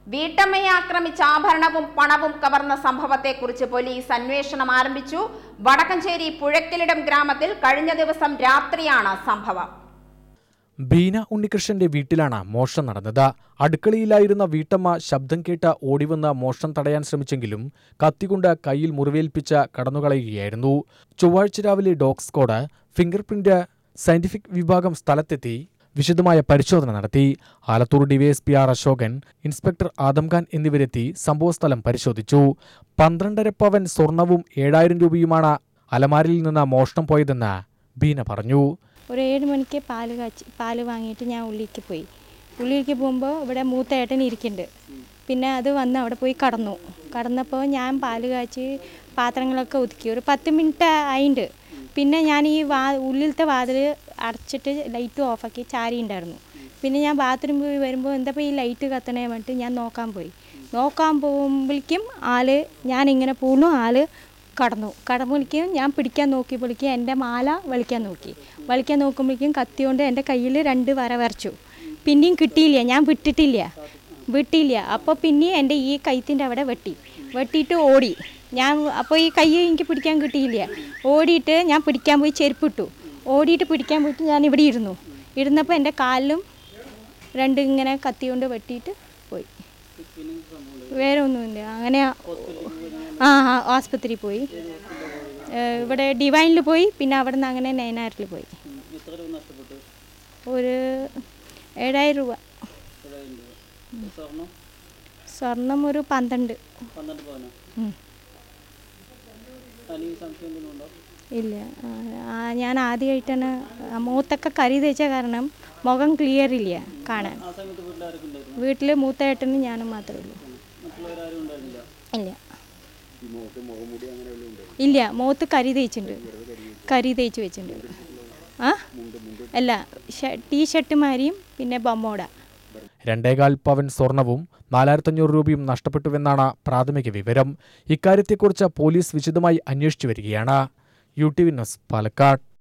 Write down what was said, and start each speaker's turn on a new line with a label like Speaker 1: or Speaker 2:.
Speaker 1: വീട്ടമ്മയെ ആക്രമിച്ച ആഭരണവും പണവും കവർന്ന സംഭവത്തെക്കുറിച്ച് പോലീസ് അന്വേഷണം ആരംഭിച്ചു വടക്കഞ്ചേരി പുഴക്കിലിടം ഗ്രാമത്തിൽ കഴിഞ്ഞ ദിവസം രാത്രിയാണ് സംഭവം
Speaker 2: ബീന ഉണ്ണികൃഷ്ണന്റെ വീട്ടിലാണ് മോഷണം നടന്നത് അടുക്കളയിലായിരുന്ന വീട്ടമ്മ ശബ്ദം കേട്ട് ഓടിവന്ന് മോഷണം തടയാൻ ശ്രമിച്ചെങ്കിലും കത്തികൊണ്ട് കയ്യിൽ മുറിവേൽപ്പിച്ച് കടന്നുകളയുകയായിരുന്നു ചൊവ്വാഴ്ച രാവിലെ dog squad finger print scientific വിഭാഗം സ്ഥലത്തെത്തി വിശദമായ പരിശോധന നടത്തി Alathur DYSP R Ashokan inspector Adamkhan എന്നിവരെത്തി സംഭവസ്ഥലം പരിശോധിച്ചു പന്ത്രണ്ടര പവൻ സ്വർണവും ഏഴായിരം രൂപയുമാണ് അലമാരിൽ നിന്ന് മോഷണം പോയതെന്ന് ബീന പറഞ്ഞു
Speaker 3: ഒരു ഏഴ് മണിക്ക് പാല് കാച്ചി പാല് വാങ്ങിയിട്ട് ഞാൻ ഉള്ളിലേക്ക് പോയി ഉള്ളിലേക്ക് പോകുമ്പോൾ ഇവിടെ മൂത്ത ഏട്ടൻ ഇരിക്കുന്നുണ്ട് പിന്നെ അത് വന്ന് അവിടെ പോയി കടന്നു കടന്നപ്പോൾ ഞാൻ പാല് കാച്ചി പാത്രങ്ങളൊക്കെ ഒതുക്കി ഒരു പത്ത് മിനിറ്റ് ആയിണ്ട് പിന്നെ ഞാൻ ഈ വാ ഉള്ളിലത്തെ വാതിൽ അടച്ചിട്ട് ലൈറ്റ് ഓഫാക്കി ചാരി ഉണ്ടായിരുന്നു പിന്നെ ഞാൻ ബാത്റൂമിൽ പോയി വരുമ്പോൾ എന്താ ഈ ലൈറ്റ് കത്തണേ പറഞ്ഞിട്ട് ഞാൻ നോക്കാൻ പോയി നോക്കാൻ പോകുമ്പോഴേക്കും ആള് ഞാൻ ഇങ്ങനെ പോകുന്നു ആള് കടന്നു കടമ്പോഴേക്കും ഞാൻ പിടിക്കാൻ നോക്കിയപ്പോഴേക്കും എൻ്റെ മാല വലിക്കാൻ നോക്കി വലിക്കാൻ നോക്കുമ്പോഴേക്കും കത്തിയോണ്ട് എൻ്റെ കയ്യിൽ രണ്ട് വര വരച്ചു പിന്നെയും കിട്ടിയില്ല ഞാൻ വിട്ടിട്ടില്ല വിട്ടില്ല അപ്പോൾ പിന്നെയും എൻ്റെ ഈ കൈത്തിൻ്റെ അവിടെ വെട്ടി വെട്ടിയിട്ട് ഓടി ഞാൻ അപ്പോൾ ഈ കൈ എനിക്ക് പിടിക്കാൻ കിട്ടിയില്ല ഓടിയിട്ട് ഞാൻ പിടിക്കാൻ പോയി ചെരുപ്പിട്ടു ഓടിയിട്ട് പിടിക്കാൻ പോയിട്ട് ഞാൻ ഇവിടെ ഇരുന്നു ഇരുന്നപ്പോൾ എൻ്റെ കാലിലും രണ്ട് ഇങ്ങനെ കത്തി കൊണ്ട് വെട്ടിയിട്ട് പോയി വേറെ ഒന്നുമില്ല അങ്ങനെ ആ ആ ആസ്പത്രിയിൽ പോയി ഏഹ് ഇവിടെ ഡിവൈനിൽ പോയി പിന്നെ അവിടെ നിന്ന് അങ്ങനെ നയനാരിൽ പോയി ഒരു ഏഴായിരം രൂപ സ്വർണം ഒരു പന്ത്രണ്ട് ഉം. ഇല്ല ആ, ആ, ഞാൻ ആദ്യമായിട്ടാണ് മൂത്തൊക്കെ കരി തേച്ച കാരണം മുഖം ക്ലിയർ ഇല്ല കാണാൻ വീട്ടിൽ മൂത്തേട്ടനും ഞാനും മാത്രമേ ഉള്ളൂ ഇല്ല ഇല്ല മുഖത്ത് കരി തേച്ചിട്ടുണ്ട് കരി തേച്ച് വെച്ചിട്ടുണ്ട് ആ അല്ല ടീഷർട്ട് മാരിയും പിന്നെ ബൊമ്മോട
Speaker 2: രണ്ടേകാൽ പവൻ സ്വർണവും നാലായിരത്തഞ്ഞൂറ് രൂപയും നഷ്ടപ്പെട്ടുവെന്നാണ് പ്രാഥമിക വിവരം ഇക്കാര്യത്തെക്കുറിച്ച് പോലീസ് വിശദമായി അന്വേഷിച്ചു വരികയാണ് U T V news Palakkad